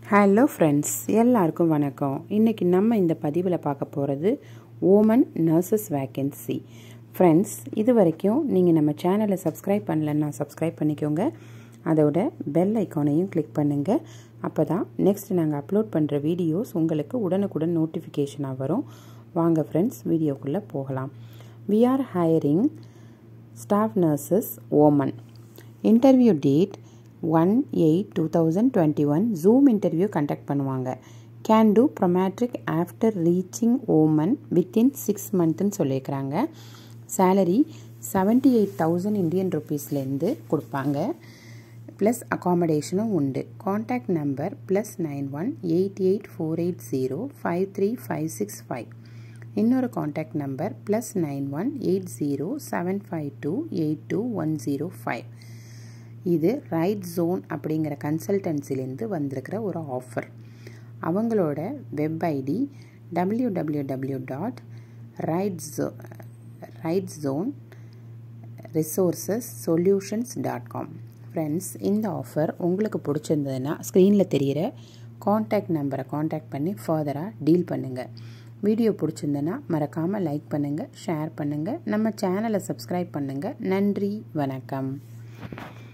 hello friends எல்லாருக்கும் வணக்கம் இன்றைக்கி நம்ம இந்த பதிவில் பார்க்க போகிறது ஓமன் நர்சஸ் வேக்கன்சி ஃப்ரெண்ட்ஸ் இது வரைக்கும் நீங்கள் நம்ம சேனலை சப்ஸ்கிரைப் பண்ணலன்னா சப்ஸ்கிரைப் பண்ணிக்கோங்க அதோட பெல் ஐக்கானையும் கிளிக் பண்ணுங்கள் அப்போ தான் நெக்ஸ்ட் நாங்கள் அப்லோட் பண்ணுற வீடியோஸ் உங்களுக்கு உடனுக்குடன் நோட்டிஃபிகேஷனாக வரும் வாங்க ஃப்ரெண்ட்ஸ் வீடியோக்குள்ளே போகலாம் we are hiring staff nurses Oman interview date one eight two thousand twenty one Zoom interview conduct பண்ணுவாங்க can do Prometric after reaching Oman within six மந்த்துன்னு சொல்லியிருக்கிறாங்க salary seventy eight thousand Indian ருபீஸ்லேருந்து கொடுப்பாங்க plus அகாமடேஷனும் உண்டு contact number plus nine one eight eight four eight zero five three five six five இன்னொரு contact number plus nine one eight zero seven five two eight two one zero five இது Right Zone அப்படிங்கிற கன்சல்டன்சிலேருந்து வந்திருக்கிற ஒரு offer அவங்களோட web ID W W W dot Right ஜோ Right Zone resources solutions dot com friends இந்த offer உங்களுக்கு பிடிச்சிருந்ததுன்னா ஸ்க்ரீனில் தெரிகிற காண்டாக்ட் நம்பரை காண்டாக்ட் பண்ணி ஃபர்தராக டீல் பண்ணுங்கள் வீடியோ பிடிச்சிருந்ததுன்னா மறக்காமல் லைக் பண்ணுங்கள் ஷேர் பண்ணுங்கள் நம்ம சேனலை சப்ஸ்கிரைப் பண்ணுங்கள் நன்றி வணக்கம்